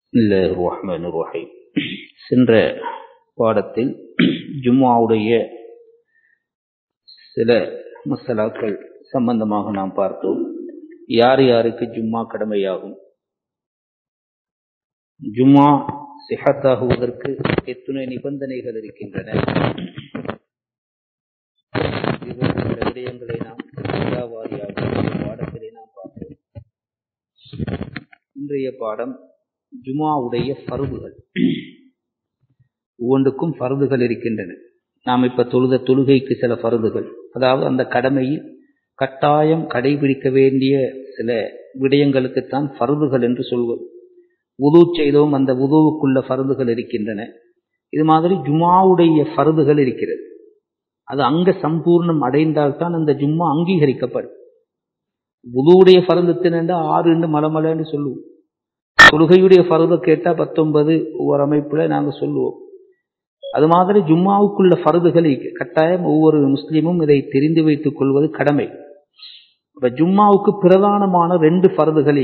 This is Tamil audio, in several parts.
بسم الله الرحمن الرحيم சென்ற பாடத்தில் ஜும்மாவுடைய சில மசாலாக்கள் சம்பந்தமாக நாம் பார்த்தோம் யார் யாருக்கு ஜும்மா கடமையாகும் ஜும்மா சிஹத்தாகுவதற்கு எத்துணை நிபந்தனைகள் இருக்கின்றன இது போன்ற சில விடயங்களை நாம் விழாவாரியாக இந்த பாடத்திலே நாம் பார்த்தோம் இன்றைய பாடம் ஜுமாவுடைய ஃபர்துகள் ஒவ்வொன்றுக்கும் ஃபர்துகள் இருக்கின்றன நாம் இப்ப தொழுத தொழுகைக்கு சில ஃபர்துகள் அதாவது அந்த கடமையில் கட்டாயம் கடைபிடிக்க வேண்டிய சில விடயங்களுக்குத்தான் ஃபர்துகள் என்று சொல்வது உது செய்தோம் அந்த உதுவுக்குள்ள ஃபர்துகள் இருக்கின்றன இது மாதிரி ஜுமாவுடைய ஃபர்துகள் இருக்கிறது அது அங்க சம்பூர்ணம் அடைந்தால்தான் அந்த ஜும்மா அங்கீகரிக்கப்படும் உதுவுடைய ஃபர்தத்தினா ஆறு என்று மலமலன்னு சொல்லுவோம் தொழுகையுடைய ஃபருதை கேட்டா பத்தொன்பது ஒவ்வொரு அமைப்புல நாங்க சொல்லுவோம் அது மாதிரி ஜும்மாவுக்குள்ள ஃபருதுகள் கட்டாயம் ஒவ்வொரு முஸ்லீமும் இதை தெரிந்து வைத்துக் கொள்வது கடமை இப்ப ஜும்மாவுக்கு பிரதானமான ரெண்டு ஃபருதுகள்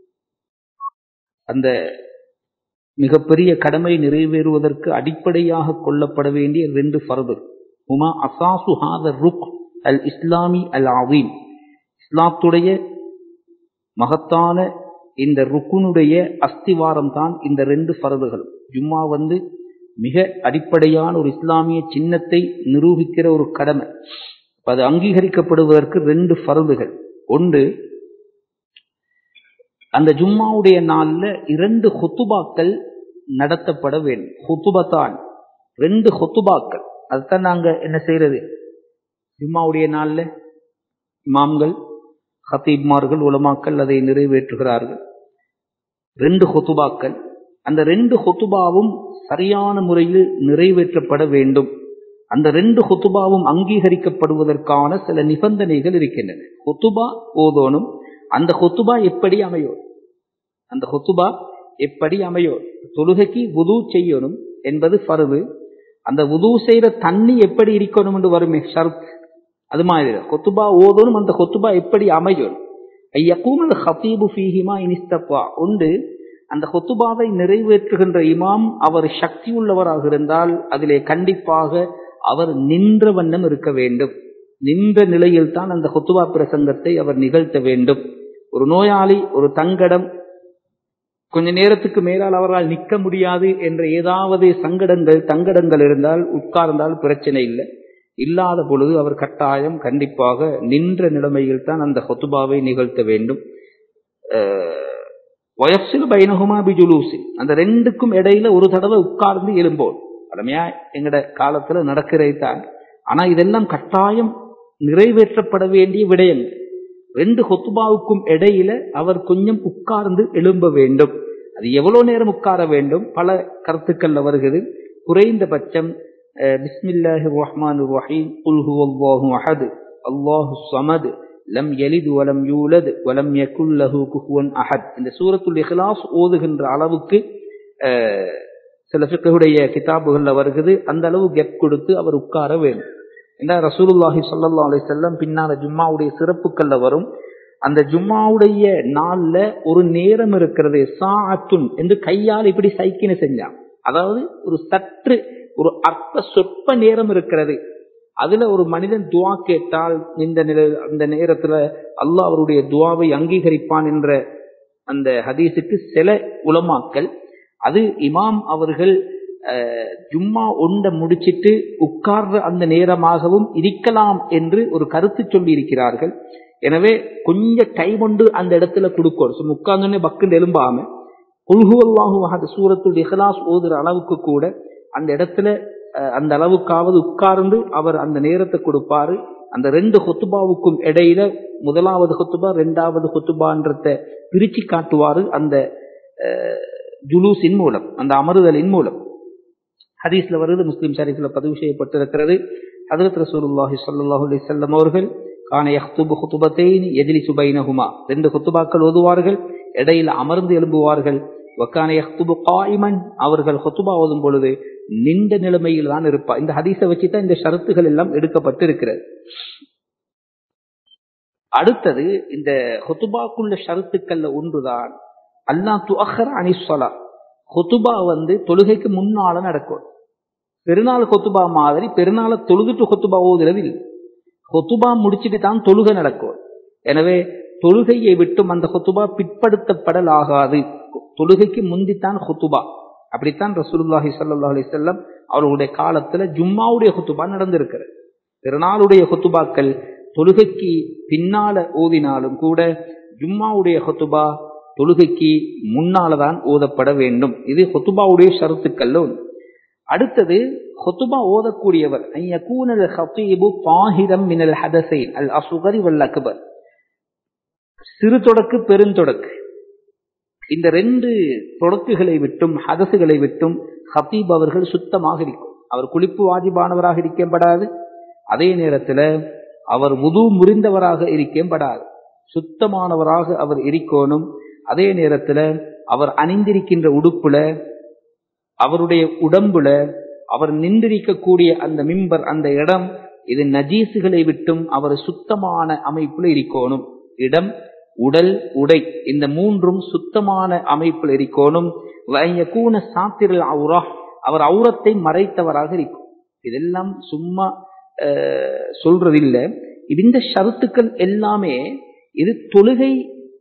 அந்த மிகப்பெரிய கடமை நிறைவேறுவதற்கு அடிப்படையாக கொள்ளப்பட வேண்டிய ரெண்டு ஃபருது உமா அசாசு ஹாத ருக் அல் இஸ்லாமி அல் ஆவீம் இஸ்லாத்துடைய மகத்தான இந்த ருக்குனுடைய அஸ்திவாரம் தான் இந்த ரெண்டு ஃபரதுகள் ஜும்மா வந்து மிக அடிப்படையான ஒரு இஸ்லாமிய சின்னத்தை நிரூபிக்கிற ஒரு கடமை அது அங்கீகரிக்கப்படுவதற்கு ரெண்டு ஃபரதுகள் ஒன்று அந்த ஜும்மாவுடைய நாள்ல இரண்டு ஹொத்துபாக்கள் நடத்தப்பட வேண்டும் ஹொத்துபத்தான் ரெண்டு ஹொத்துபாக்கள் அதுதான் நாங்க என்ன செய்யறது ஜும்மாவுடைய நாள்ல இமாம்கள் ஹத்தீப்மார்கள் உலமாக்கள் அதை நிறைவேற்றுகிறார்கள் ரெண்டு ஹொத்துபாக்கள் அந்த ரெண்டு ஹொத்துபாவும் சரியான முறையில் நிறைவேற்றப்பட வேண்டும் அந்த ரெண்டு ஹொத்துபாவும் அங்கீகரிக்கப்படுவதற்கான சில நிபந்தனைகள் இருக்கின்றன ஹொத்துபா ஓதோனும் அந்த ஹொத்துபா எப்படி அமையோ அந்த ஹொத்துபா எப்படி அமையோ தொழுகைக்கு உது செய்யணும் என்பது பருவு அந்த உது செய்யற தண்ணி எப்படி இருக்கணும் என்று வருமே ஷர்த் அது மாதிரி கொத்துபா ஓதணும் அந்த கொத்துபா எப்படி அமையும் ஐயக்கூமல் ஹத்தீபு ஃபீஹிமா இனிஸ்தப்பா உண்டு அந்த கொத்துபாவை நிறைவேற்றுகின்ற இமாம் அவர் சக்தி உள்ளவராக இருந்தால் அதிலே கண்டிப்பாக அவர் நின்ற வண்ணம் இருக்க வேண்டும் நின்ற நிலையில் தான் அந்த கொத்துபா பிரசங்கத்தை அவர் நிகழ்த்த வேண்டும் ஒரு நோயாளி ஒரு தங்கடம் கொஞ்ச நேரத்துக்கு மேலால் அவரால் நிற்க முடியாது என்ற ஏதாவது சங்கடங்கள் தங்கடங்கள் இருந்தால் உட்கார்ந்தால் பிரச்சனை இல்லை இல்லாத பொழுது அவர் கட்டாயம் கண்டிப்பாக நின்ற நிலைமையில் தான் அந்த ஹொத்துபாவை நிகழ்த்த வேண்டும் வயசில் பைனகுமா பிஜுலூசி அந்த ரெண்டுக்கும் இடையில ஒரு தடவை உட்கார்ந்து எழும்போம் பழமையா எங்கட காலத்துல நடக்கிறதை தான் ஆனா இதெல்லாம் கட்டாயம் நிறைவேற்றப்பட வேண்டிய விடயங்கள் ரெண்டு ஹொத்துபாவுக்கும் இடையில அவர் கொஞ்சம் உட்கார்ந்து எழும்ப வேண்டும் அது எவ்வளவு நேரம் உட்கார வேண்டும் பல கருத்துக்கள்ல வருகிறது குறைந்தபட்சம் بسم الله الرحمن الرحيم قل هو الله أحد الله الصمد لم يلد ولم يولد ولم يكن له كفوا أحد இந்த சூரத்துல் இஹ்லாஸ் ஓதுகின்ற அளவுக்கு சில ஃபிக்குடைய கிதாபுகள்ல வருகிறது அந்த அளவு கெப் கொடுத்து அவர் உட்கார வேண்டும் ஏன்னா ரசூலுல்லாஹி சல்லா அலி செல்லம் பின்னால ஜும்மாவுடைய சிறப்புக்கள்ல வரும் அந்த ஜும்மாவுடைய நாள்ல ஒரு நேரம் இருக்கிறது சாத்துன் என்று கையால் இப்படி சைக்கின செஞ்சான் அதாவது ஒரு சற்று ஒரு அற்ப சொற்ப நேரம் இருக்கிறது அதுல ஒரு மனிதன் துவா கேட்டால் இந்த நிலை அந்த நேரத்துல அல்லாஹ் அவருடைய துவாவை அங்கீகரிப்பான் என்ற அந்த ஹதீஸுக்கு சில உலமாக்கல் அது இமாம் அவர்கள் ஜும்மா ஒண்ட முடிச்சிட்டு உட்கார்ற அந்த நேரமாகவும் இருக்கலாம் என்று ஒரு கருத்து சொல்லி இருக்கிறார்கள் எனவே கொஞ்சம் டைம் ஒன்று அந்த இடத்துல கொடுக்கணும் உட்கார்ந்தோடனே பக்குன்னு எலும்பாம உல்ஹுவல்லாஹு சூரத்துடைய இஹ்லாஸ் ஓதுற அளவுக்கு கூட அந்த இடத்துல அந்த அளவுக்காவது உட்கார்ந்து அவர் அந்த நேரத்தை கொடுப்பாரு அந்த ரெண்டு ஹொத்துபாவுக்கும் இடையில முதலாவது ஹொத்துபா ரெண்டாவது ஹொத்துபான்றத பிரிச்சு காட்டுவாரு அந்த ஜுலூஸின் மூலம் அந்த அமருதலின் மூலம் ஹதீஸ்ல வருது முஸ்லிம் ஷரீஃப்ல பதிவு செய்யப்பட்டிருக்கிறது ஹதரத் ரசூலுல்லாஹி ஸல்லல்லாஹு அலைஹி வஸல்லம் அவர்கள் கான யஹ்துபு ஹுதுபத்தைன் யஜ்லிசு பைனஹுமா ரெண்டு ஹுத்துபாக்கள் ஓதுவார்கள் இடையில் அமர்ந்து எழும்புவார்கள் வக்கான யஹ்துபு காயிமன் அவர்கள் ஹுத்துபா ஓதும் பொழுது நின்ற நிலைமையில் தான் இருப்பார் இந்த ஹதீஸை வச்சு தான் இந்த ஷரத்துகள் எல்லாம் எடுக்கப்பட்டு இருக்கிறது அடுத்தது இந்த ஹுத்துபாக்குள்ள ஷரத்துக்கள்ல ஒன்றுதான் அல்லா துஅஹர் அனிஸ்வலா ஹொத்துபா வந்து தொழுகைக்கு முன்னால நடக்கும் பெருநாள் கொத்துபா மாதிரி பெருநாளை தொழுதுட்டு கொத்துபா ஓதுறது இல்லை கொத்துபா முடிச்சுட்டு தான் தொழுகை நடக்கும் எனவே தொழுகையை விட்டும் அந்த கொத்துபா பிற்படுத்தப்படல் ஆகாது தொழுகைக்கு முந்தித்தான் கொத்துபா அப்படித்தான் ரசூலுல்லாஹி ஸல்லல்லாஹு அலைஹி வஸல்லம் அவர்களுடைய காலத்துல ஜும்மாவுடைய கொத்துபா நடந்திருக்கிறது பெருநாளுடைய கொத்துபாக்கள் தொழுகைக்கு பின்னால ஓதினாலும் கூட ஜும்மாவுடைய கொத்துபா தொழுகைக்கு முன்னாலதான் ஓதப்பட வேண்டும் இது கொத்துபாவுடைய ஷரத்துக்கள்ல ஒன்று அடுத்தது ஹொத்துபா ஓதக்கூடியவர் ஐயக்கூனல் ஹத்தீபு பாஹிரம் மினல் ஹதசைன் அல் அசுகரி வல் அக்பர் சிறு தொடக்கு பெருந்தொடக்கு இந்த ரெண்டு தொடக்குகளை விட்டும் ஹதசுகளை விட்டும் ஹத்தீப் அவர்கள் சுத்தமாக இருக்கும் அவர் குளிப்பு வாஜிபானவராக இருக்கப்படாது அதே நேரத்தில் அவர் முது முறிந்தவராக இருக்கப்படாது சுத்தமானவராக அவர் இருக்கணும் அதே நேரத்தில் அவர் அணிந்திருக்கின்ற உடுப்புல அவருடைய உடம்புல அவர் நின்றிருக்கக்கூடிய அந்த மிம்பர் அந்த இடம் இது நஜீசுகளை விட்டும் அவர் சுத்தமான அமைப்புல இருக்கணும் இடம் உடல் உடை இந்த மூன்றும் சுத்தமான அமைப்பில் இருக்கணும் கூன சாத்திரல் அவுரா அவர் அவுரத்தை மறைத்தவராக இருக்கும் இதெல்லாம் சும்மா சொல்றதில்லை இந்த ஷருத்துக்கள் எல்லாமே இது தொழுகை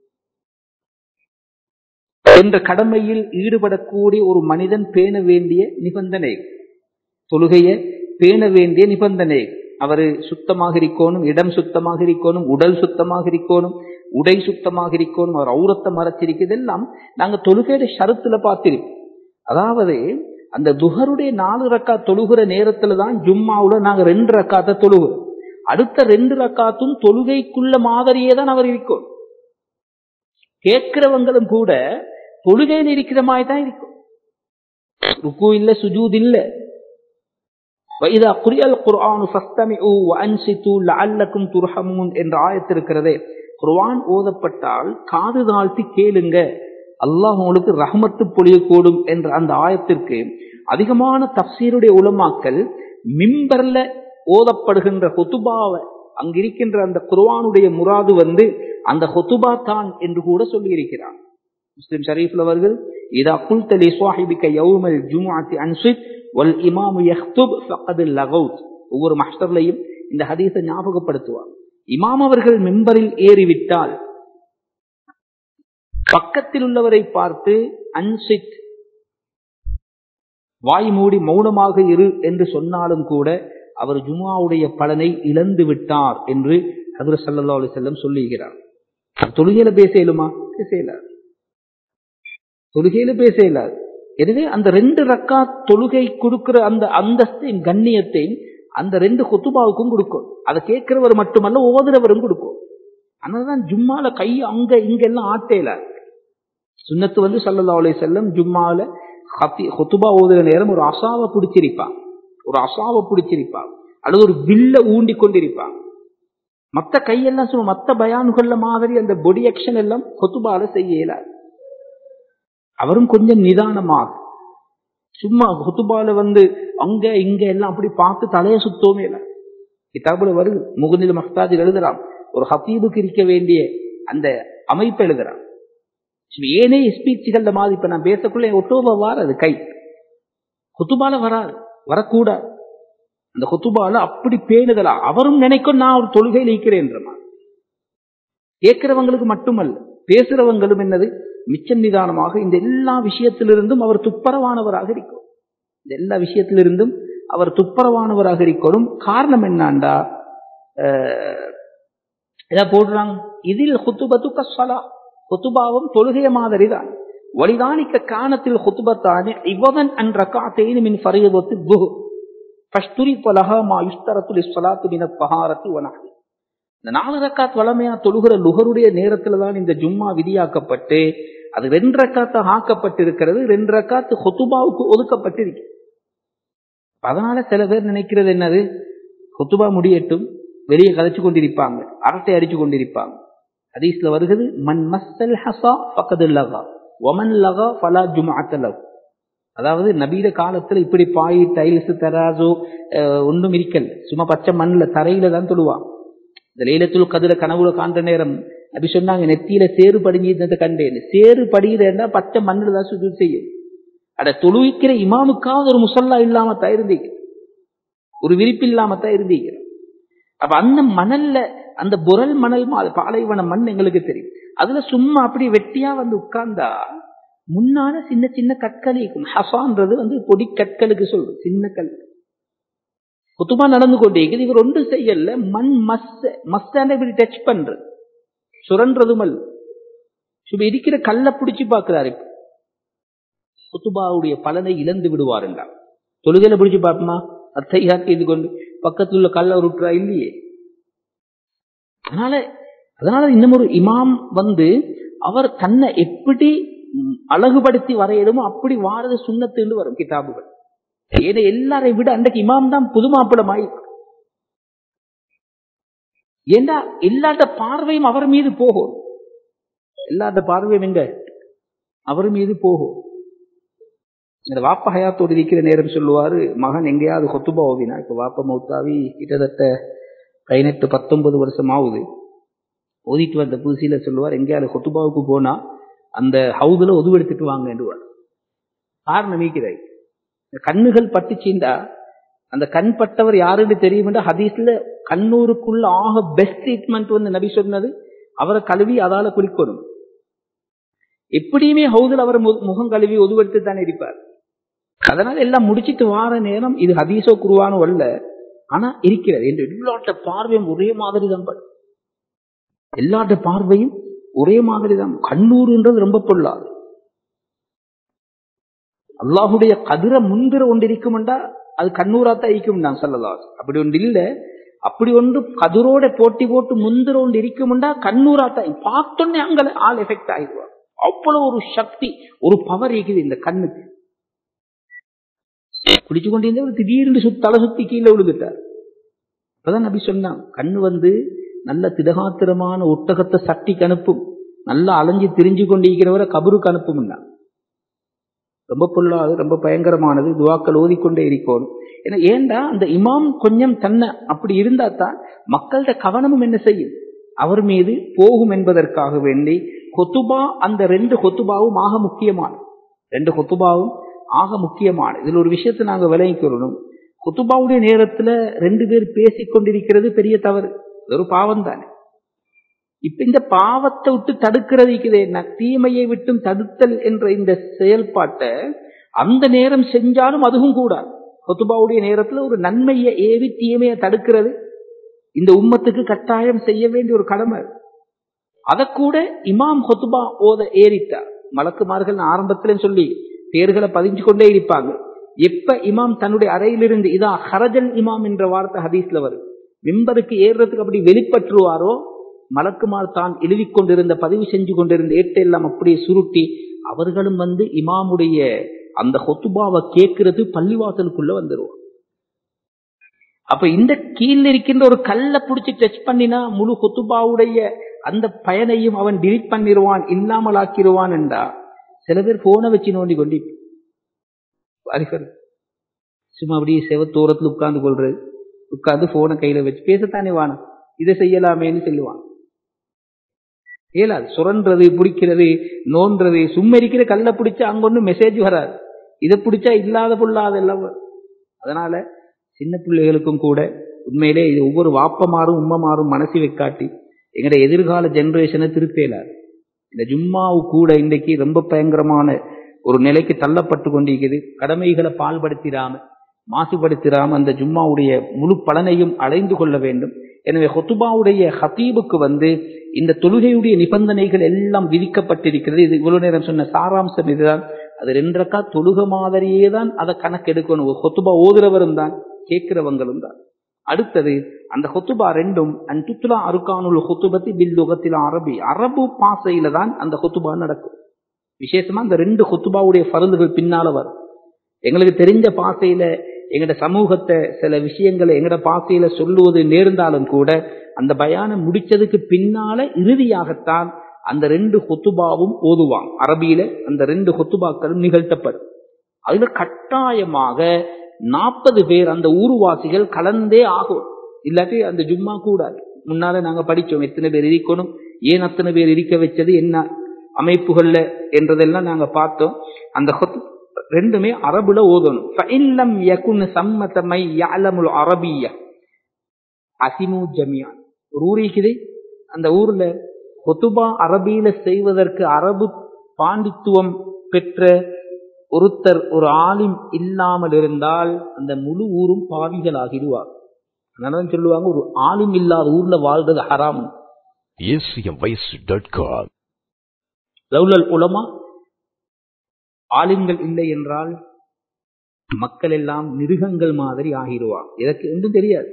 என்ற கடமையில் ஈடுபடக்கூடிய ஒரு மனிதன் பேண வேண்டிய நிபந்தனை தொழுகைய பேண வேண்டிய நிபந்தனை அவரு சுத்தமாக இருக்கணும் இடம் சுத்தமாக இருக்கணும் உடல் சுத்தமாக இருக்கணும் உடை சுத்தமாக இருக்கணும் அவர் அவுரத்தை மறைச்சிருக்கு இதெல்லாம் நாங்க தொழுகையோட ஷருத்துல பார்த்திருப்போம் அதாவது அந்த துஹருடைய நாலு ரக்கா தொழுகிற நேரத்துல தான் ஜும்மாவுல நாங்க ரெண்டு ரக்காத்தை தொழுகிறோம் அடுத்த ரெண்டு ரக்காத்தும் தொழுகைக்குள்ள மாதிரியே தான் அவர் இருக்கும் கேட்கிறவங்களும் கூட தொழுகையில் இருக்கிற மாதிரி தான் இருக்கும் ருக்கு இல்ல சுஜூத் இல்ல வைதா குரியல் குர்ஆன் ஃபஸ்தமிஉ வஅன்சிது லஅல்லக்கும் துர்ஹமூன் என்ற ஆயத்து இருக்கிறதே குர்ஆன் ஓதப்பட்டால் காது தாழ்த்தி கேளுங்க அல்லாஹ் உங்களுக்கு ரஹமத்து பொழியக்கூடும் என்ற அந்த ஆயத்திற்கு அதிகமான தப்சீருடைய உலமாக்கள் மிம்பர்ல ஓதப்படுகின்ற ஹொத்துபாவை அங்கிருக்கின்ற அந்த குர்ஆனுடைய முராது வந்து அந்த ஹொத்துபா தான் என்று கூட சொல்லி இருக்கிறார் முஸ்லிம் ஷரீஃப்ல அவர்கள் இதா குல்த லி சாஹிபிக யௌமல் ஜுமுஅத்தி அன்சித் வல் இமாமு யக்துப் ஃபக்கத் லகவுத் ஒவ்வொரு மாஸ்டர்லையும் இந்த ஹதீஸை ஞாபகப்படுத்துவார் இமாம் அவர்கள் மெம்பரில் ஏறிவிட்டால் பக்கத்தில் உள்ளவரை பார்த்து அன்சித் வாய் மூடி மௌனமாக இரு என்று சொன்னாலும் கூட அவர் ஜுமாவுடைய பலனை இழந்து விட்டார் என்று ஹதர் சல்லா அலி செல்லம் சொல்லுகிறார் தொழுகையில பேச இயலுமா பேச இயலாது தொழுகையில பேச இயலாது எனவே அந்த ரெண்டு ரக்கா தொழுகை கொடுக்கிற அந்த அந்தஸ்தையும் கண்ணியத்தையும் அந்த ரெண்டு கொத்துபாவுக்கும் கொடுக்கும் அதை கேட்கிறவர் மட்டுமல்ல ஓதுறவரும் கொடுக்கும் அதனாலதான் ஜும்மால கை அங்க இங்க எல்லாம் ஆட்டையில சுண்ணத்து வந்து சல்லல்லா அலி செல்லம் ஜும்மால ஹொத்துபா ஓதுற நேரம் ஒரு அசாவை பிடிச்சிருப்பான் ஒரு அசாவை பிடிச்சிருப்பான் அல்லது ஒரு வில்ல ஊண்டி கொண்டிருப்பான் மத்த கையெல்லாம் சும்மா மத்த பயான்கள்ல மாதிரி அந்த பொடி ஆக்ஷன் எல்லாம் கொத்துபால செய்ய இயலாது அவரும் கொஞ்சம் நிதானமாக சும்மா ஹுத்துபால வந்து அங்க இங்க எல்லாம் அப்படி பார்த்து தலையை சுத்தோமே இல்லை கிதாபுல வருது முகுநில மஹ்தாஜில் எழுதுறான் ஒரு ஹத்தீபுக்கு இருக்க வேண்டிய அந்த அமைப்பு எழுதுறான் ஏனே ஸ்பீச்சுகள்ல மாதிரி இப்ப நான் பேசக்குள்ள ஒட்டோபா வாராது கை குத்துபால வராது வரக்கூடாது அந்த குத்துபால அப்படி பேணுதலா அவரும் நினைக்கும் நான் ஒரு தொழுகையில் இருக்கிறேன் கேட்கிறவங்களுக்கு மட்டுமல்ல பேசுறவங்களும் என்னது மிச்சம் நிதானமாக இந்த எல்லா விஷயத்திலிருந்தும் அவர் துப்பரவானவராக இருக்கும் இந்த எல்லா விஷயத்திலிருந்தும் அவர் துப்பரவானவராக இருக்கணும் காரணம் என்னாண்டா இதை போடுறாங்க இதில் ஹுத்துபத்து கஸ்வலா ஹுத்துபாவும் தொழுகைய மாதிரி தான் வலிதானிக்க காணத்தில் ஹுத்துபத்தானே இவதன் அன் ரக்காத்தேனு மின் ஃபரியபத்து துஹு ஃபஷ்துரி பலஹா மா யுஸ்தரத்துல் இஸ்வலாத்து மின பஹாரத்து வனஹி இந்த நாலு ரக்காத் வளமையா தொழுகிற லுகருடைய நேரத்துல தான் இந்த ஜும்மா விதியாக்கப்பட்டு அது ரெண்டு ரக்காத்த ஆக்கப்பட்டிருக்கிறது ரெண்டு ரக்காத்து ஹொத்துபாவுக்கு ஒதுக்கப்பட்டிருக்கு அதனால சில பேர் நினைக்கிறது என்னது ஹொத்துபா முடியட்டும் வெளியே கதைச்சு கொண்டிருப்பாங்க அரட்டை அடிச்சு கொண்டிருப்பாங்க ஹதீஸ்ல வருகிறது மன் மஸ்ஸல் ஹசா பக்கது லகா ஒமன் லகா ஃபலா ஜுமாத்தலவ் அதாவது நபீட காலத்துல இப்படி பாய் டைல்ஸ் தராசோ ஒன்றும் இருக்கல் சும்மா பச்சை மண்ணில் தரையில தான் தொழுவான் இந்த லைலத்துல் கதிர கனவுல காண்ற நேரம் அப்படி சொன்னாங்க நெத்தியில சேறு படிஞ்சிருந்ததை கண்டேன் சேறு படிகிறேன்னா பச்சை மண்ணில் தான் சுஜூத் செய்யும் அட தொழுவிக்கிற இமாமுக்காவது ஒரு முசல்லா இல்லாம தான் இருந்தீங்க ஒரு விரிப்பு இல்லாம தான் இருந்தீங்க அப்ப அந்த மணல்ல அந்த புரல் மணல் மா- பாலைவன மண் எங்களுக்கு தெரியும் அதுல சும்மா அப்படி வெட்டியா வந்து உட்கார்ந்தா முன்னால சின்ன சின்ன கற்கள் இருக்கும் ஹசான்றது வந்து பொடி கற்களுக்கு சொல்றது சின்ன கல் குத்துமா நடந்து கொண்டே இருக்குது இவர் ஒன்றும் செய்யல மண் மஸ்ஸ மஸ்ஸான இப்படி டச் பண்றது சுரன்றதும் அல்ல சும்மா இருக்கிற கல்லை பிடிச்சு பார்க்கிறாரு இப்ப. குத்துபாவுடைய பலனை இழந்து விடுவார் என்றார் தொழுகையில பிடிச்சு பார்ப்போமா அத்தையாக்கு இது கொண்டு பக்கத்துல உள்ள கல்லை உருட்டுறா இல்லையே அதனால அதனால இன்னும் ஒரு இமாம் வந்து அவர் தன்னை எப்படி ம், அழகுபடுத்தி வரையிடுமோ அப்படி வாரது சுண்ணத்துன்னு வரும் கிதாபுகள் ஏன்னா எல்லாரையும் விட அன்றைக்கு இமாம் தான் புது மாப்பிளமாய் ஏண்டா எல்லாட்ட பார்வையும் அவர் மீது போகும் எல்லாட்ட பார்வையும் எங்க அவர் மீது போகும் இந்த வாப்ப ஹயாத்தோடு இருக்கிற நேரம் சொல்லுவாரு மகன் எங்கேயாவது கொத்துபா ஓவினா இப்ப வாப்ப மௌத்தாவி கிட்டத்தட்ட பதினெட்டு பத்தொன்பது வருஷம் ஆகுது ஓதிட்டு வந்த புதுசில சொல்லுவார் எங்கேயாவது கொத்துபாவுக்கு போனா அந்த ஹவுதுல ஒதுவு எடுத்துட்டு வாங்க என்றுவார் காரணம் நீக்கிறாய் இந்த கண்ணுகள் பட்டுச்சிண்டா அந்த கண் பட்டவர் யாருன்னு தெரியும் ஹதீஸ்ல கண்ணூருக்குள்ள ஆக பெஸ்ட் ட்ரீட்மெண்ட் வந்து நபி சொன்னது அவரை கழுவி அதால குளிக்கணும் எப்படியுமே ஹவுதுல அவர் மு- முகம் கழுவி ஒதுவெடுத்து தானே இருப்பார் அதனால எல்லாம் முடிச்சிட்டு வார நேரம் இது ஹதீஸோ குருவானோ அல்ல ஆனா இருக்கிறது என்று எல்லாட்ட பார்வையும் ஒரே மாதிரி தான் படும். எல்லாட்ட பார்வையும் ஒரே மாதிரி தான் கண்ணூருன்றது ரொம்ப பொல்லாது அல்லாஹுடைய கதிர முந்திர ஒன்று இருக்குமெண்டா அது கண்ணூராத்தான் இருக்கும் நான் சொல்லலாம் அப்படி ஒன்று இல்ல அப்படி ஒன்று கதிரோட போட்டி போட்டு முந்திர ஒன்று இருக்குமெண்டா கண்ணூராத்தான் பார்த்தோன்னே அங்க ஆள் எஃபெக்ட் ஆயிடுவார் அவ்வளவு ஒரு சக்தி ஒரு பவர் இருக்குது இந்த கண்ணுக்கு குடிச்சு கொண்டிருந்த ஒரு திடீர்னு சுத் தலை சுத்தி கீழே விழுந்துட்டார் அப்பதான் நபி சொன்னான் கண்ணு வந்து நல்ல திடகாத்திரமான ஒட்டகத்தை சட்டிக்கு அனுப்பும் நல்லா அலைஞ்சு திரிஞ்சு கொண்டிருக்கிறவரை கபருக்கு அனுப்பும்னா ரொம்ப பொல்லாது ரொம்ப பயங்கரமானது துவாக்கள் ஓதிக்கொண்டே இருக்கணும் ஏன்னா ஏண்டா அந்த இமாம் கொஞ்சம் தன்னை அப்படி இருந்தா தான் மக்கள்கிட்ட கவனமும் என்ன செய்யும் அவர் மீது போகும் என்பதற்காக வேண்டி கொத்துபா அந்த ரெண்டு கொத்துபாவும் ஆக முக்கியமானது ரெண்டு கொத்துபாவும் ஆக முக்கியமானது இதுல ஒரு விஷயத்தை நாங்க விளங்கிக்கிறோம் கொத்துபாவுடைய நேரத்துல ரெண்டு பேர் பேசிக் கொண்டிருக்கிறது பெரிய தவறு அது ஒரு பாவம் தானே இப்ப இந்த பாவத்தை விட்டு தடுக்கிறது இருக்குது என்ன தீமையை விட்டும் தடுத்தல் என்ற இந்த செயல்பாட்டை அந்த நேரம் செஞ்சாலும் அதுவும் கூடாது கொத்துபாவுடைய நேரத்துல ஒரு நன்மையை ஏவி தீமையை தடுக்கிறது இந்த உம்மத்துக்கு கட்டாயம் செய்ய வேண்டிய ஒரு கடமை அதை கூட இமாம் ஹொத்துபா ஓத ஏறிட்டார் மலக்குமார்கள் ஆரம்பத்திலும் சொல்லி தேர்களை பதிஞ்சு கொண்டே இருப்பாங்க எப்ப இமாம் தன்னுடைய அறையிலிருந்து இதா ஹரஜல் இமாம் என்ற வார்த்தை ஹதீஸ்ல வரும் மிம்பருக்கு ஏறுறதுக்கு அப்படி வெளிப்பற்றுவாரோ மலக்குமார் தான் எழுதிக் கொண்டிருந்த பதிவு செஞ்சு கொண்டிருந்த ஏட்டை எல்லாம் அப்படியே சுருட்டி அவர்களும் வந்து இமாமுடைய அந்த ஹொத்துபாவை கேட்கறது பள்ளிவாசலுக்குள்ள வந்துருவோம் அப்ப இந்த கீழ் இருக்கின்ற ஒரு கல்லை பிடிச்சி டச் பண்ணினா முழு ஹொத்துபாவுடைய அந்த பயனையும் அவன் டிலீட் பண்ணிடுவான் இல்லாமல் ஆக்கிடுவான் என்றா சில பேர் போனை வச்சு நோண்டி கொண்டு அறிவர் சும்மா அப்படியே செவத்தோரத்தில் உட்கார்ந்து கொள்றது உட்கார்ந்து போனை கையில வச்சு பேசத்தானே வானம் இதை செய்யலாமேன்னு சொல்லுவான் இயலாது சுரன்றது பிடிக்கிறது நோன்றது சும்மா இருக்கிற கல்லை பிடிச்சா அங்க ஒன்றும் மெசேஜ் வராது இதை பிடிச்சா இல்லாத பொல்லாத எல்லாம் வரும் அதனால சின்ன பிள்ளைகளுக்கும் கூட உண்மையிலே இது ஒவ்வொரு வாப்பமாறும் உம்மமாறும் மனசு வைக்காட்டி எங்களுடைய எதிர்கால ஜெனரேஷனை திருப்பேலார் இந்த ஜும்மாவு கூட இன்றைக்கு ரொம்ப பயங்கரமான ஒரு நிலைக்கு தள்ளப்பட்டு கொண்டிருக்குது கடமைகளை பால்படுத்திடாம மாசுபடுத்திடாம அந்த ஜும்மாவுடைய முழு பலனையும் அடைந்து கொள்ள வேண்டும் எனவே ஹொத்துபாவுடைய ஹத்தீபுக்கு வந்து இந்த தொழுகையுடைய நிபந்தனைகள் எல்லாம் விதிக்கப்பட்டிருக்கிறது இது இவ்வளவு நேரம் சொன்ன சாராம்சம் இதுதான் அது ரெண்டரைக்கா தொழுக மாதிரியே தான் அதை கணக்கெடுக்கணும் ஒரு ஹொத்துபா ஓதுறவரும் தான் கேட்கிறவங்களும் தான் அடுத்தது அந்த ஹொத்துபா ரெண்டும் அன்துத்துலா அருக்கானுல் ஹொத்துபத்தி பில்லுகத்தில் அரபி அரபு பாசையில தான் அந்த ஹொத்துபா நடக்கும் விசேஷமா அந்த ரெண்டு ஹொத்துபாவுடைய பருந்துகள் பின்னால வரும் எங்களுக்கு தெரிஞ்ச பாசையில எங்கட சமூகத்தை சில விஷயங்களை எங்கட பாசையில சொல்லுவது நேர்ந்தாலும் கூட அந்த பயானம் முடிச்சதுக்கு பின்னால இறுதியாகத்தான் அந்த ரெண்டு ஹொத்துபாவும் ஓதுவாங்க அரபியில அந்த ரெண்டு ஹொத்துபாக்களும் நிகழ்த்தப்படும் அதுல கட்டாயமாக நாற்பது பேர் அந்த ஊர்வாசிகள் கலந்தே ஆகும் இல்லாட்டி அந்த ஜும்மா கூடாது முன்னால நாங்க படிச்சோம் எத்தனை பேர் இருக்கணும் ஏன் அத்தனை பேர் இருக்க வச்சது என்ன அமைப்புகள்ல என்றதெல்லாம் நாங்க பார்த்தோம் அந்த ரெண்டுமே அரபுல ஓதணும் ஃபஇல்லம் யகுன் சம்மத மை யஅலமுல் அரபிய்ய அசிமு ஜமியான் ஒரு ஊர் இருக்குது அந்த ஊர்ல கொத்துபா அரபியில செய்வதற்கு அரபு பாண்டித்துவம் பெற்ற ஒருத்தர் ஒரு ஆலிம் இல்லாமல் இருந்தால் அந்த முழு ஊரும் பாவிகள் ஆகிடுவார் அதனாலதான் சொல்லுவாங்க ஒரு ஆலிம் இல்லாத ஊர்ல வாழ்றது ஹராம் acmvoice.com. லவ்லல் உலமா ஆலிம்கள் இல்லை என்றால் மக்கள் எல்லாம் மிருகங்கள் மாதிரி ஆகிடுவாங்க இதற்கு ஒன்றும் தெரியாது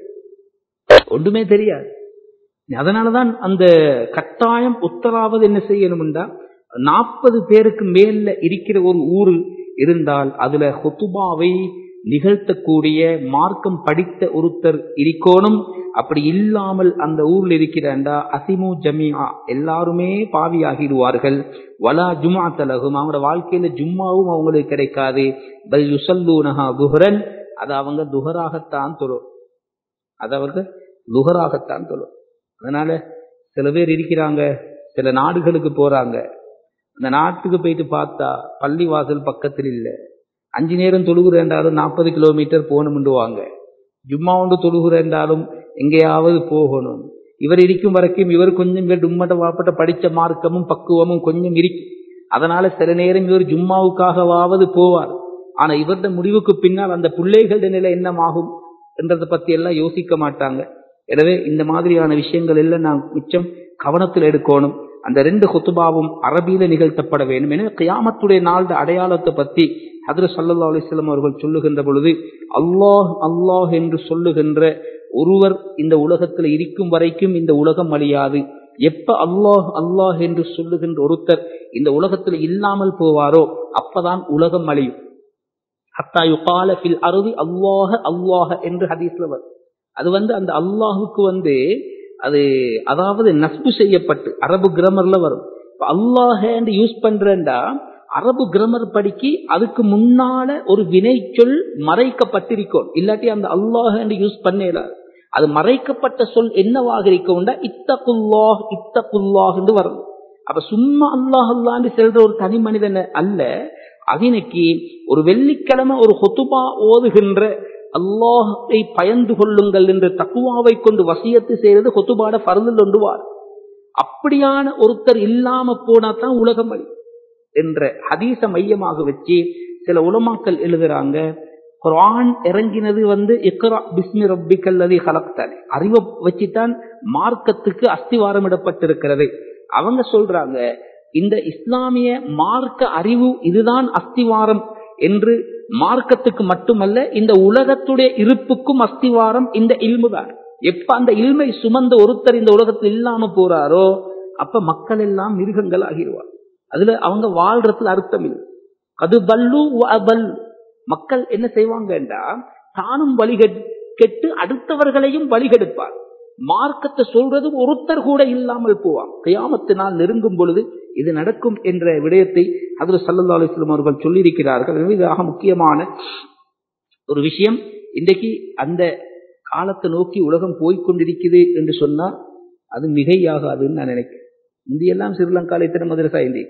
ஒன்றுமே தெரியாது அதனாலதான் அந்த கட்டாயம் உத்தராவது என்ன செய்யணும்டா நாற்பது பேருக்கு மேல இருக்கிற ஒரு ஊரு இருந்தால் அதுல ஹொத்துபாவை நிகழ்த்தக்கூடிய மார்க்கம் படித்த ஒருத்தர் இருக்கணும் அப்படி இல்லாமல் அந்த ஊர்ல இருக்கிறாண்டா அசிமு ஜமியா எல்லாருமே பாவியாகிடுவார்கள் வலா ஜுமா தலகும் அவங்களோட வாழ்க்கையில ஜும்மாவும் அவங்களுக்கு கிடைக்காது பல் யுசல்லூனஹா துஹரன் அது அவங்க துஹராகத்தான் தொழும் அது அவங்க துஹராகத்தான் தொழும் அதனால சில பேர் இருக்கிறாங்க சில நாடுகளுக்கு போறாங்க அந்த நாட்டுக்கு போயிட்டு பார்த்தா பள்ளி வாசல் பக்கத்தில் இல்லை அஞ்சு நேரம் தொழுகிறேன்றாலும் நாற்பது கிலோமீட்டர் போகணும்ண்டுவாங்க ஜும்மா ஒன்று தொழுகிறேன்றாலும் எங்கேயாவது போகணும் இவர் இருக்கும் வரைக்கும் இவர் கொஞ்சம் பேர் டும்மட்ட வாப்பட்ட படித்த மார்க்கமும் பக்குவமும் கொஞ்சம் இருக்கும் அதனால சில நேரம் இவர் ஜும்மாவுக்காகவாவது போவார் ஆனா இவருடைய முடிவுக்கு பின்னால் அந்த பிள்ளைகளுடைய நிலை என்னமாகும் என்றதை பத்தி எல்லாம் யோசிக்க மாட்டாங்க எனவே இந்த மாதிரியான விஷயங்கள் எல்லாம் நான் மிச்சம் கவனத்தில் எடுக்கணும் அந்த ரெண்டு கொத்துபாவும் அரபியில நிகழ்த்தப்பட வேண்டும் எனவே கியாமத்துடைய நாள் அடையாளத்தை பத்தி ஹதர சல்லா அலிஸ்லாம் அவர்கள் சொல்லுகின்ற பொழுது அல்லாஹ் அல்லாஹ் என்று சொல்லுகின்ற ஒருவர் இந்த உலகத்தில் இருக்கும் வரைக்கும் இந்த உலகம் அழியாது எப்ப அல்லாஹ் அல்லாஹ் என்று சொல்லுகின்ற ஒருத்தர் இந்த உலகத்தில் இல்லாமல் போவாரோ அப்பதான் உலகம் அழியும் ஹத்தா யுகால ஃபில் அருதி அல்லாஹ அல்லாஹ என்று ஹதீஸ்ல வரும் அது வந்து அந்த அல்லாஹுக்கு வந்து அது அதாவது நஸ்பு செய்யப்பட்டு அரபு கிராமர்ல வரும் அல்லாஹ யூஸ் பண்றேன்டா அரபு கிராமர் படிக்கு அதுக்கு முன்னால ஒரு வினை சொல் மறைக்கப்பட்டிருக்கும் இல்லாட்டி அந்த அல்லாஹ் யூஸ் பண்ணல அது மறைக்கப்பட்ட சொல் என்னவாக இருக்கும்டா இத்தகுல்லாஹ் இத்தகுல்லாஹ் என்று வரும் அப்ப சும்மா அல்லாஹ் அல்லாண்டு செல்ற ஒரு தனி மனிதன் அல்ல அதனைக்கு ஒரு வெள்ளிக்கிழமை ஒரு ஹொத்துபா ஓதுகின்ற அல்லாஹை பயந்து கொள்ளுங்கள் என்று தக்குவாவை கொண்டு வசியத்து செய்வது கொத்துபாட பருந்தில் ஒன்றுவார் அப்படியான ஒருத்தர் இல்லாம போனா தான் உலகம் அழி என்ற ஹதீச மையமாக வச்சு சில உலமாக்கள் எழுதுறாங்க குரான் இறங்கினது வந்து இக்ரா பிஸ்மி ரப்பிக்கல்லதி ஹலக்தானே அறிவை வச்சுதான் மார்க்கத்துக்கு அஸ்திவாரம் இடப்பட்டிருக்கிறது அவங்க சொல்றாங்க இந்த இஸ்லாமிய மார்க்க அறிவு இதுதான் அஸ்திவாரம் என்று மார்க்கத்துக்கு மட்டுமல்ல இந்த உலகத்துடைய இருப்புக்கும் அஸ்திவாரம் இந்த இல்முதான் எப்ப அந்த இல்மை சுமந்த ஒருத்தர் இந்த உலகத்தில் இல்லாம போறாரோ அப்ப மக்கள் எல்லாம் மிருகங்கள் ஆகிடுவார் அதுல அவங்க வாழ்றதுல அர்த்தம் இல்லை அது பல்லு அபல் மக்கள் என்ன செய்வாங்கன்றா தானும் வழிகட் கெட்டு அடுத்தவர்களையும் வழிகெடுப்பார் மார்க்கத்தை சொல்றது ஒருத்தர் கூட இல்லாமல் போவான் கியாமத்தினால் நெருங்கும் பொழுது இது நடக்கும் என்ற விடயத்தை அதில் சல்லா அலிஸ்லம் அவர்கள் சொல்லியிருக்கிறார்கள் இதாக முக்கியமான ஒரு விஷயம் இன்றைக்கு அந்த காலத்தை நோக்கி உலகம் போய்கொண்டிருக்குது என்று சொன்னா அது மிகையாகாதுன்னு நான் நினைக்கிறேன் இந்தியெல்லாம் ஸ்ரீலங்கால இத்தனை மதரசா இந்தி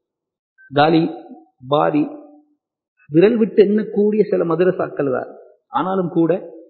காலி பாரி விரல் விட்டு எண்ணக்கூடிய சில மதரசாக்கள் தான் ஆனாலும் கூட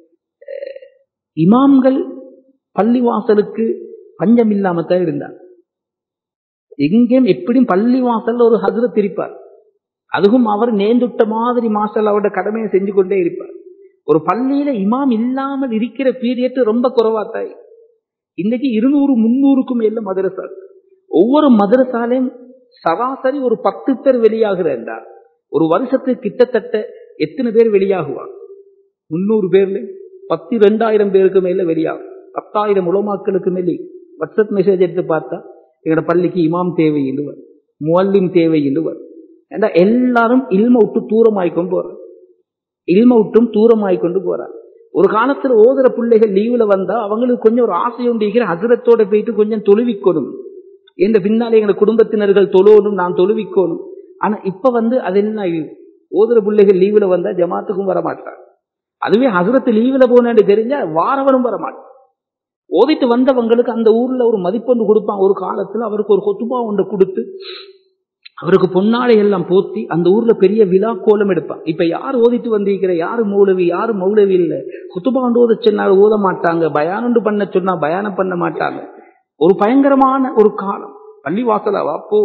இமாம்கள் பள்ளிவாசலுக்கு பஞ்சம் இல்லாமத்தான் இருந்தார் எங்கேயும் எப்படியும் பள்ளிவாசல்ல ஒரு ஹசரத் இருப்பார் அதுவும் அவர் நேர்ந்துட்ட மாதிரி மாசல் அவரோட கடமையை செஞ்சு கொண்டே இருப்பார் ஒரு பள்ளியில இமாம் இல்லாமல் இருக்கிற பீரியட் ரொம்ப குறைவாத்தாய் இன்னைக்கு இருநூறு முன்னூறுக்கும் மேல மதரசா ஒவ்வொரு மதரசாலையும் சராசரி ஒரு பத்து பேர் வெளியாகிறா ஒரு வருஷத்துக்கு கிட்டத்தட்ட எத்தனை பேர் வெளியாகுவாங்க முன்னூறு பேர்ல பத்து ரெண்டாயிரம் பேருக்கு மேல வெளியாகும் பத்தாயிரம் உலமாக்களுக்கு மேலே வாட்ஸ்அப் மெசேஜ் எடுத்து பார்த்தா எங்களோட பள்ளிக்கு இமாம் தேவையில்லுவர் முவல்லிம் தேவையில்லுவர் ஏன்னா எல்லாரும் இல்ம விட்டு தூரமாய் கொண்டு போறாங்க இல்ம விட்டும் தூரமாய் கொண்டு போறாங்க ஒரு காலத்துல ஓதுற பிள்ளைகள் லீவுல வந்தா அவங்களுக்கு கொஞ்சம் ஒரு ஆசை உண்டிக்கிற ஹசரத்தோட போயிட்டு கொஞ்சம் தொழுவிக்கணும் என்ற பின்னாலே எங்க குடும்பத்தினர்கள் தொழுவணும் நான் தொழுவிக்கணும் ஆனா இப்ப வந்து அது என்ன ஓதுற பிள்ளைகள் லீவுல வந்தா ஜமாத்துக்கும் வர மாட்டாங்க அதுவே ஹசரத்து லீவுல போனேன்னு தெரிஞ்சா வாரவரும் வர மாட்டான் ஓதிட்டு வந்தவங்களுக்கு அந்த ஊர்ல ஒரு மதிப்பொன்று கொடுப்பான் ஒரு காலத்துல அவருக்கு ஒரு கொத்துபா ஒன்று கொடுத்து அவருக்கு பொன்னாடை எல்லாம் போத்தி அந்த ஊர்ல பெரிய விழா கோலம் எடுப்பான் இப்ப யார் ஓதிட்டு வந்திருக்கிற யாரு மௌலவி யாரு மௌலவி இல்ல குத்துபாண்டு ஓத சொன்னால் ஓத மாட்டாங்க பயானண்டு பண்ண சொன்னா பயானம் பண்ண மாட்டாங்க ஒரு பயங்கரமான ஒரு காலம் பள்ளி வாசலாவா போ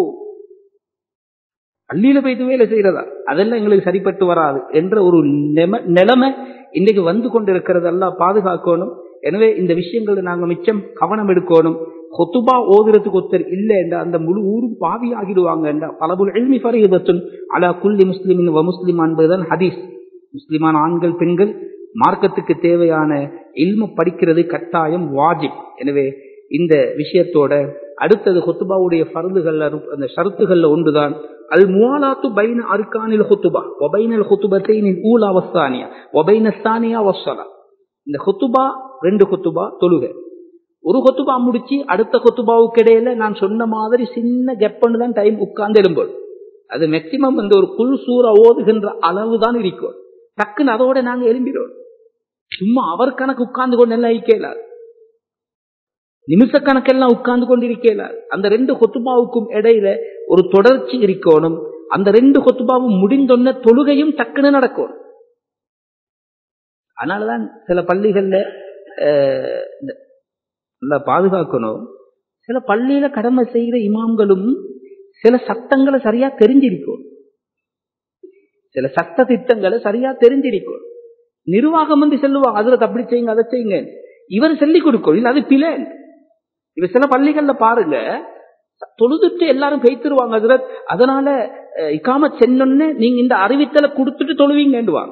பள்ளியில போயிட்டு வேலை செய்யறதா அதெல்லாம் எங்களுக்கு சரிப்பட்டு வராது என்ற ஒரு நெம- நிலைமை இன்னைக்கு வந்து கொண்டிருக்கிறதெல்லாம் பாதுகாக்கணும் எனவே இந்த விஷயங்களை நாங்க மிச்சம் கவனம் எடுக்கணும் கொத்துபா ஓதுறதுக்கு ஒருத்தர் இல்லை என்ற அந்த முழு ஊரும் பாவி ஆகிடுவாங்க என்ற பலபுல் எல்மி ஃபரீதத்துன் அலா குல்லி முஸ்லிமின் வ முஸ்லிம் என்பதுதான் ஹதீஸ் முஸ்லிமான ஆண்கள் பெண்கள் மார்க்கத்துக்கு தேவையான இல்ம படிக்கிறது கட்டாயம் வாஜிப் எனவே இந்த விஷயத்தோட அடுத்தது ஹொத்துபாவுடைய ஃபர்துகள் அந்த ஷருத்துகள்ல ஒன்றுதான் அல் முவாலாத்து பைன அர்கானில் ஹுத்துபா ஒபைனல் ஹுத்துபத்தைனின் ஊலா வஸ்தானியா ஒபைன சானியா வஸ்ஸலா இந்த ஹுத்துபா ரெண்டு ஹுத்துபா தொழுகை ஒரு கொத்துபா முடிச்சு அடுத்த கொத்துபாவுக்கு இடையில நான் சொன்ன மாதிரி சின்ன கெப்பன்னு தான் டைம் உட்கார்ந்து எழும்போது அது மேக்சிமம் இந்த ஒரு குல் சூற ஓதுகின்ற அளவு தான் இருக்கும் டக்குன்னு அதோட நாங்க எழும்பிடுவோம் சும்மா அவர் கணக்கு உட்கார்ந்து கொண்டு எல்லாம் இருக்கலாது நிமிஷ கணக்கெல்லாம் உட்கார்ந்து கொண்டு இருக்கலாது அந்த ரெண்டு கொத்துபாவுக்கும் இடையில ஒரு தொடர்ச்சி இருக்கணும் அந்த ரெண்டு கொத்துபாவும் முடிந்தொன்ன தொழுகையும் டக்குன்னு நடக்கும் அதனாலதான் சில பள்ளிகள்ல அஹ், இந்த நல்லா பாதுகாக்கணும் சில பள்ளியில கடமை செய்கிற இமாம்களும் சில சட்டங்களை சரியா தெரிஞ்சிருக்கும் சில சட்ட திட்டங்களை சரியா தெரிஞ்சிருக்கும் நிர்வாகம் வந்து செல்லுவாங்க அதுல அப்படி செய்யுங்க அதை செய்யுங்க இவர் சொல்லிக் கொடுக்கும் இல்ல அது பிழை இவ சில பள்ளிகள்ல பாருங்க தொழுதுட்டு எல்லாரும் பெய்த்துருவாங்க அதுல அதனால அஹ், இக்காம சென்னொன்னு நீங்க இந்த அறிவித்தலை கொடுத்துட்டு தொழுவீங்கன்னுவாங்க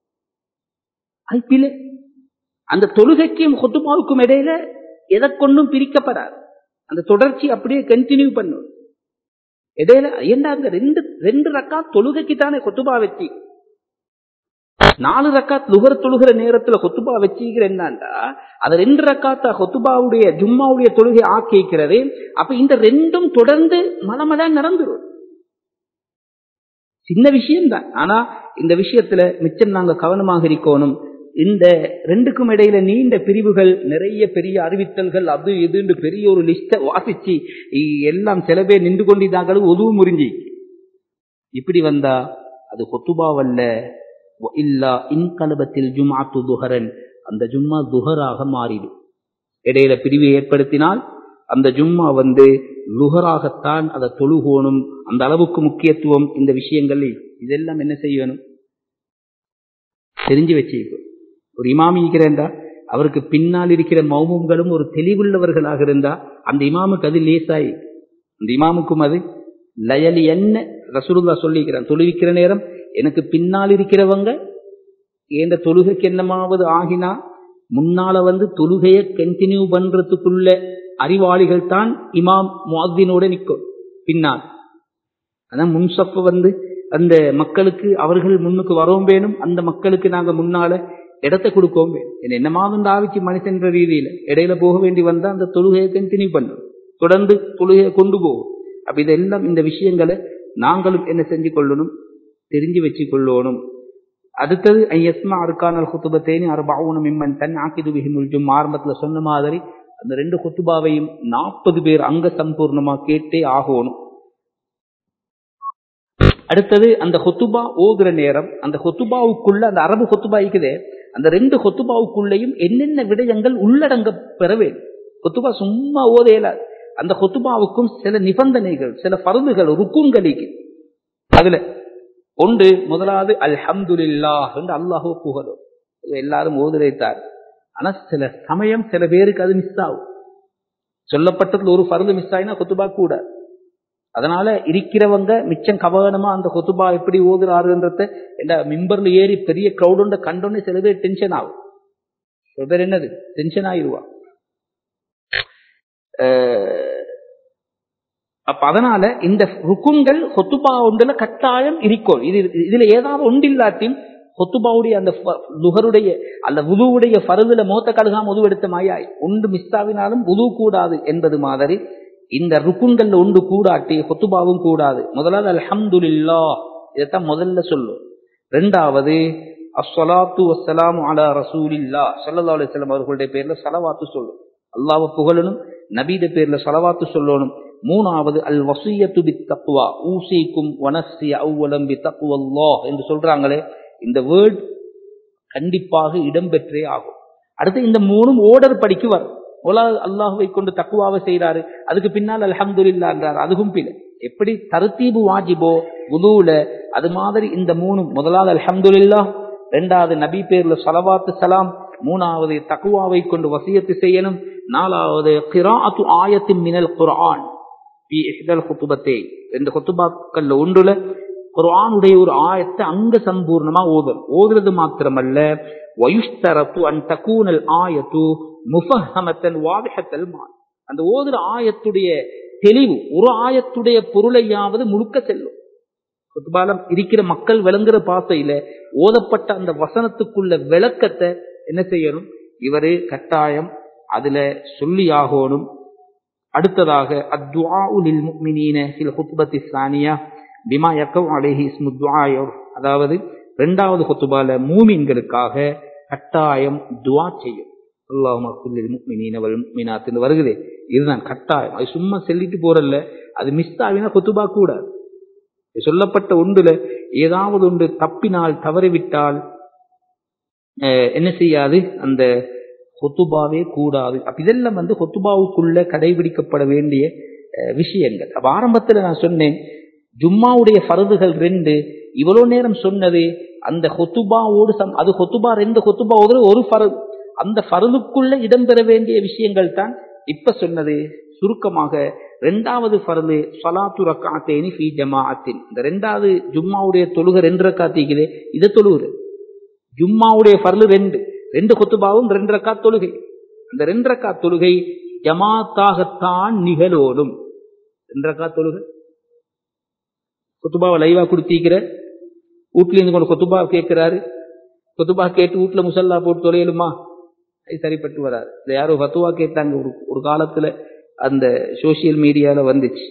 அது பிழை அந்த தொழுகைக்கும் கொத்துமாவுக்கும் இடையில எதை கொண்டும் பிரிக்கப்படாது அந்த தொடர்ச்சி அப்படியே கண்டினியூ பண்ணும் இடையில ஏண்டா அந்த ரெண்டு ரெண்டு ரக்கா தொழுகைக்கு தானே கொத்துபா வச்சு நாலு ரக்காத் லுகர் தொழுகிற நேரத்துல கொத்துபா வச்சுக்கிற என்னண்டா அது ரெண்டு ரக்காத்தா கொத்துபாவுடைய ஜும்மாவுடைய தொழுகை ஆக்கிக்கிறது அப்ப இந்த ரெண்டும் தொடர்ந்து மலமதான் நடந்துரும் சின்ன விஷயம் தான் ஆனா இந்த விஷயத்துல மிச்சம் நாங்க கவனமாக இருக்கணும் இந்த ரெண்டுக்கும் இடையில நீண்ட பிரிவுகள் நிறைய பெரிய அறிவித்தல்கள் அது இதுன்னு பெரிய ஒரு லிஸ்ட வாசிச்சு இ- எல்லாம் சில பேர் நின்று கொண்டிருந்தாங்களும் உதவு முறிஞ்சி இப்படி வந்தா அது கொத்துபாவல்ல இல்லா இன்கலபத்தில் ஜுமாத்து துஹரன் அந்த ஜும்மா துஹராக மாறிடும் இடையில பிரிவை ஏற்படுத்தினால் அந்த ஜும்மா வந்து லுஹராகத்தான் அதை தொழுகோணும் அந்த அளவுக்கு முக்கியத்துவம் இந்த விஷயங்களில் இதெல்லாம் என்ன செய்யணும் தெரிஞ்சு வச்சிருக்கும் ஒரு இமாமி இருக்கிறேன்டா அவருக்கு பின்னால் இருக்கிற மௌமும்களும் ஒரு தெளிவுள்ளவர்களாக இருந்தா அந்த இமாமுக்கு அது லேசாய் அந்த இமாமுக்கும் அது லயலி என்ன ரசூலுல்லா சொல்லிக்கிறான் தொழுவிக்கிற நேரம் எனக்கு பின்னால் இருக்கிறவங்க ஏண்ட தொழுகைக்கு என்னமாவது ஆகினா முன்னால வந்து தொழுகையை கண்டினியூ பண்றதுக்குள்ள அறிவாளிகள் தான் இமாம் முஅத்தினோட நிற்கும் பின்னால் அதான் முன்சப்பு வந்து அந்த மக்களுக்கு அவர்கள் முன்னுக்கு வரவும் வேணும் அந்த மக்களுக்கு நாங்க முன்னால இடத்தை கொடுக்கவும் வேணும் என்ன என்னமாவது ஆவிச்சு மனுஷன்ற ரீதியில இடையில போக வேண்டி வந்தா அந்த தொழுகையை கண்டினியூ பண்ணும் தொடர்ந்து தொழுகையை கொண்டு போகும் அப்ப இதெல்லாம் இந்த விஷயங்களை நாங்களும் என்ன செஞ்சு கொள்ளணும் தெரிஞ்சு வச்சு கொள்ளணும் அடுத்தது ஐயஸ்மா அருக்கானல் குத்துபத்தேனி அறுபாவுன மிம்மன் தன் ஆக்கிது பிஹிமுல் ஜும் ஆரம்பத்துல சொன்ன மாதிரி அந்த ரெண்டு குத்துபாவையும் நாற்பது பேர் அங்க சம்பூர்ணமா கேட்டே ஆகணும் அடுத்தது அந்த ஹொத்துபா ஓதுற நேரம் அந்த ஹொத்துபாவுக்குள்ள அந்த அரபு ஹொத்துபா இருக்குதே அந்த ரெண்டு ஹொத்துபாவுக்குள்ளேயும் என்னென்ன விடயங்கள் உள்ளடங்க பெற வேண்டும் ஹொத்துபா சும்மா ஓதையில அந்த ஹொத்துபாவுக்கும் சில நிபந்தனைகள் சில பருந்துகள் ருக்குங்களுக்கு அதுல ஒன்று முதலாவது அல்ஹம்துலில்லாஹ் என்று அல்லாஹோ புகழும் இது எல்லாரும் ஓதுரைத்தார் ஆனா சில சமயம் சில பேருக்கு அது மிஸ் ஆகும் சொல்லப்பட்டதுல ஒரு பருந்து மிஸ் ஆயினா கொத்துபா கூட அதனால இருக்கிறவங்க மிச்சம் கவனமா அந்த கொத்துபா எப்படி ஓதுறாருன்றத என்ன மிம்பர்ல ஏறி பெரிய கிரௌடு கண்டோன்னே சில பேர் டென்ஷன் ஆகும் சில பேர் என்னது டென்ஷன் ஆயிடுவா அப்ப அதனால இந்த ருக்குங்கள் ஹொத்துபா ஒன்றுல கட்டாயம் இருக்கும் இது இதுல ஏதாவது ஒன்றில்லாட்டின் ஹொத்துபாவுடைய அந்த லுகருடைய அந்த உதுவுடைய பருதுல மோத்த கழுகாம உது எடுத்த மாயாய் ஒன்று மிஸ் ஆவினாலும் உது கூடாது என்பது மாதிரி இந்த ருக்குன்கள்ல ஒன்று கூடாட்டி ஹொத்துபாவும் கூடாது முதலாவது அல்ஹம்துலில்லா இதைத்தான் முதல்ல சொல்லும் ரெண்டாவது அஸ்ஸலாத்து வஸ்ஸலாமு அலா ரசூலில்லா ஸல்லல்லாஹு அலைஹி வஸல்லம் அவர்களுடைய பேர்ல ஸலவாத்து சொல்லும் அல்லாஹ்வை புகழணும் நபீத பேர்ல ஸலவாத்து சொல்லணும் மூணாவது அல் வசியத்து பி தக்குவா ஊசிக்கும் வனசி அவ்வளம் பி தக்குவல்லாஹ் என்று சொல்றாங்களே இந்த வேர்ட் கண்டிப்பாக இடம்பெற்றே ஆகும் அடுத்து இந்த மூணும் ஓடர் படிக்கு வரும் ஒலா அல்லாஹுவை கொண்டு தக்குவாவை செய்யறாரு அதுக்கு பின்னால் அல்ஹம்துலில்லா என்றார் அதுவும் பிழை எப்படி தருத்தீபு வாஜிபோ உதுவுல அது மாதிரி இந்த மூணும் முதலாவது அல்ஹம்துலில்லா ரெண்டாவது நபி பேர்ல சலவாத்து சலாம் மூணாவது தக்குவாவை கொண்டு வசியத்து செய்யணும் நாலாவது கிராத்து ஆயத்தின் மினல் குர்ஆன் பி இஹ்தல் குத்துபத்தே ரெண்டு குத்துபாக்கள்ல ஒன்றுல குர்ஆனுடைய ஒரு ஆயத்தை அங்க சம்பூர்ணமா ஓதும் ஓதுறது மாத்திரமல்ல வயுஷ்தரத்து அன் தக்கூனல் ஆயத்து முஃபஹமத்தன் வாதிஹத்தல் மான் அந்த ஓதுற ஆயத்துடைய தெளிவு ஒரு ஆயத்துடைய பொருளையாவது முழுக்க செல்லும் குத்துபாலம் இருக்கிற மக்கள் விளங்குற பாசையில ஓதப்பட்ட அந்த வசனத்துக்குள்ள விளக்கத்தை என்ன செய்யணும் இவரு கட்டாயம் அதுல சொல்லி ஆகணும் அடுத்ததாக அத்வாஉலில் முக்மினீன சில குத்துபத்தி சானியா பிமா யக்கம் அலேஹி இஸ்முத்வாயோ அதாவது இரண்டாவது குத்துபால மூமின்களுக்காக கட்டாயம் துவா செய்யும் அல்லாஹ் முக்மினீன வல் முக்மினாத்துன்னு வருகுதே இதுதான் கட்டாயம் அது சும்மா சொல்லிட்டு போறல்ல அது மிஸ் ஆகினா குத்துபா கூடாது சொல்லப்பட்ட ஒன்றுல ஏதாவது ஒன்று தப்பினால் தவறிவிட்டால் என்ன செய்யாது அந்த ஹொத்துபாவே கூடாது அப்ப இதெல்லாம் வந்து ஹொத்துபாவுக்குள்ள கடைபிடிக்கப்பட வேண்டிய விஷயங்கள் அப்ப ஆரம்பத்துல நான் சொன்னேன் ஜும்மாவுடைய ஃபரதுகள் ரெண்டு இவ்வளவு நேரம் சொன்னது அந்த ஹொத்துபாவோடு சம் அது ஹொத்துபா ரெண்டு ஹொத்துபா ஒரு ஃபரது அந்த ஃபரதுக்குள்ள இடம்பெற வேண்டிய விஷயங்கள் தான் இப்ப சொன்னது சுருக்கமாக ரெண்டாவது ஃபரது சலாத்து ரக்காத்தேனி ஃபி ஜமாஅத்தின் இந்த ரெண்டாவது ஜும்மாவுடைய தொழுகை ரெண்டு ரக்காத்திக்குதே இதை தொழுகுது ஜும்மாவுடைய ஃபர்லு ரெண்டு ரெண்டு கொத்துபாவும் ரெண்டு ரக்கா தொழுகை அந்த ரெண்டு ரக்கா தொழுகை ஜமாத்தாகத்தான் நிகழோடும் ரெண்டு ரக்கா தொழுகை கொத்துபாவை லைவா கொடுத்திக்கிற வீட்டுல இருந்து கொண்டு கொத்துபா கேட்கிறாரு கொத்துபா கேட்டு வீட்டுல முசல்லா போட்டு தொலையலுமா அது சரிப்பட்டு வராது இந்த யாரோ ஃபத்துவா கேட்டாங்க ஒரு ஒரு காலத்துல அந்த சோசியல் மீடியால வந்துச்சு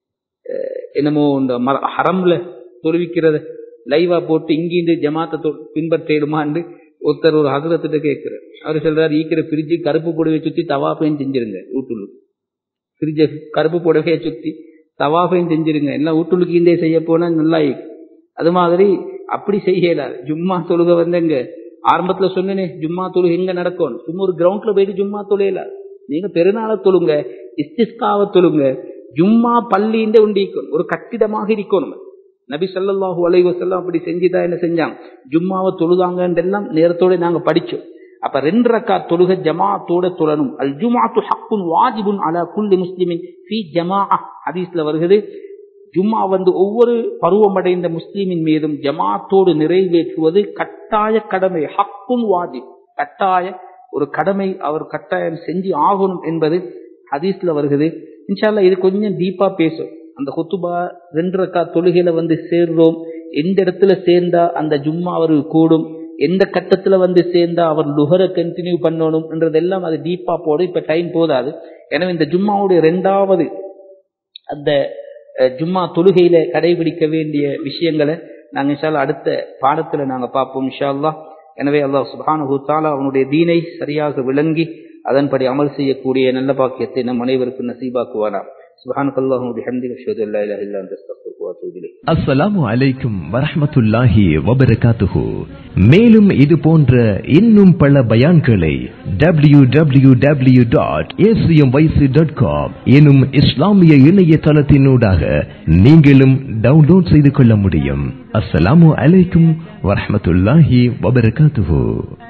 என்னமோ இந்த ஹரம்ல தொழுவிக்கிறத லைவா போட்டு இங்கிருந்து ஜமாத்தை பின்பற்றிடுமான்னு ஒருத்தர் ஒரு ஹசரத்திட்ட கேட்கிறார் அவர் சொல்றாரு ஈக்கிற பிரிட்ஜு கருப்பு புடவையை சுத்தி தவாஃபையும் செஞ்சிருங்க வீட்டுள்ளுக்கு பிரிட்ஜை கருப்பு புடவையை சுத்தி தவாஃபையும் செஞ்சிருங்க எல்லாம் வீட்டுள்ளுக்கு இந்தே செய்ய போனா நல்லா அது மாதிரி அப்படி செய்யலாது ஜும்மா தொழுக வந்தங்க ஆரம்பத்துல சொன்னேனே ஜும்மா தொழுகை எங்க நடக்கும் சும்மா ஒரு கிரவுண்ட்ல போயிட்டு ஜும்மா தொழுகல நீங்க பெருநாளை தொழுங்க இஸ்திஸ்காவை தொழுங்க ஜும்மா பள்ளிinde உண்டிக்கும் ஒரு கட்டிடமாக இருக்கணும் நபி ஸல்லல்லாஹு அலைஹி வஸல்லம் அப்படி செஞ்சுதான் என்ன செஞ்சாங்க ஜும்மாவை தொழுதாங்கன்றெல்லாம் நேரத்தோட நாங்க படிச்சோம் அப்ப ரெண்டு ரக்கா தொழுக ஜமாத்தோட தொழணும் அல் ஜுமாத்து ஹக்குன் வாஜிபுன் அலா குல்லி முஸ்லிமின் ஃபி ஜமாஅ ஹதீஸ்ல வருகிறது ஜும்மா வந்து ஒவ்வொரு பருவமடைந்த முஸ்லீமின் மீதும் ஜமாத்தோடு நிறைவேற்றுவது கட்டாய கடமை ஹக்குன் வாஜிப் கட்டாய ஒரு கடமை அவர் கட்டாயம் செஞ்சு ஆகணும் என்பது ஹதீஸ்ல வருகிறது இன்ஷால்லா இது கொஞ்சம் டீப்பா பேசும் அந்த குத்துபா ரெண்டு ரக்கா தொழுகையில வந்து சேர்றோம் எந்த இடத்துல சேர்ந்தா அந்த ஜும்மா அவருக்கு கூடும் எந்த கட்டத்துல வந்து சேர்ந்தா அவர் லுகரை கண்டினியூ பண்ணணும் என்றதெல்லாம் அது டீப்பா போடும் இப்ப டைம் போதாது எனவே இந்த ஜும்மாவுடைய ரெண்டாவது அந்த ஜும்மா தொழுகையில கடைபிடிக்க வேண்டிய விஷயங்களை நாங்க இன்ஷால்லா அடுத்த பாடத்துல நாங்க பார்ப்போம் இன்ஷால்லா எனவே அல்லாஹ் சுபானு தாலா அவனுடைய தீனை சரியாக விளங்கி அதன்படி அமல் செய்யக்கூடிய நல்ல பாக்கியத்தை நம் அனைவருக்கும் நசீபாக்குவானா سبحانك اللهم وبحمدك اشهد ان لا اله الا انت استغفرك واتوب اليك அஸ்ஸலாமு அலைக்கும் வரஹ்மத்துல்லாஹி வபரகாத்துஹு மேலும் இது போன்ற இன்னும் பல பயான்களை W W W dot dot com எனும் இஸ்லாமிய இணையதளத்தினூடாக நீங்களும் டவுன்லோட் செய்து கொள்ள முடியும் அஸ்ஸலாமு அலைக்கும் வரஹ்மத்துல்லாஹி வபரகாத்துஹு